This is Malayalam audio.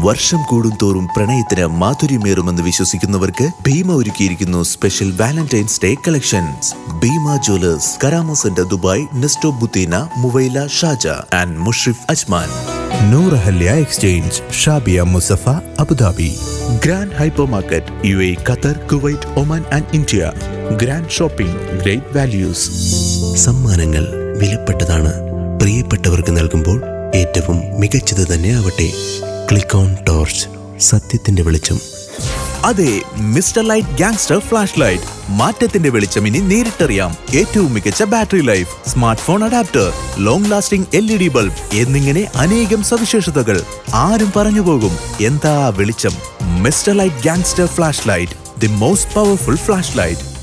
വർഷം കൂടുന്തോറും പ്രണയത്തിന് മാധുര്യമേറുമെന്ന് വിശ്വസിക്കുന്നവർക്ക് ഭീമ ഒരുക്കിയിരിക്കുന്നു special Valentine's Day collections Bhima jewellers Karama centre Dubai Nesto Butheena Muwaileh ഷാജ and Mushrif Ajman Noor Ahalia exchange Shabiya Musaffah Abu Dhabi grand hypermarket U A Qatar Kuwait Oman and India grand shopping great values സമ്മാനങ്ങൾ വിലപ്പെട്ടതാണ് പ്രിയപ്പെട്ടവർക്ക് നൽകുമ്പോൾ ഏറ്റവും മികച്ചത് തന്നെ ആവട്ടെ ക്ലിക്ക് ഓൺ ടോർച്ച് സത്യത്തിന്റെ വെളിച്ചം അതെ mister light gangster flash light മാറ്റത്തിന്റെ വെളിച്ചം ഇനി നേരിട്ടറിയാം ഏറ്റവും മികച്ച battery life smart phone adapter long lasting L E D bulb എന്നിങ്ങനെ അനേകം സവിശേഷതകൾ ആരും പറഞ്ഞു പോകും എന്താ ആ വെളിച്ചം mister light gangster flash light the most powerful flash light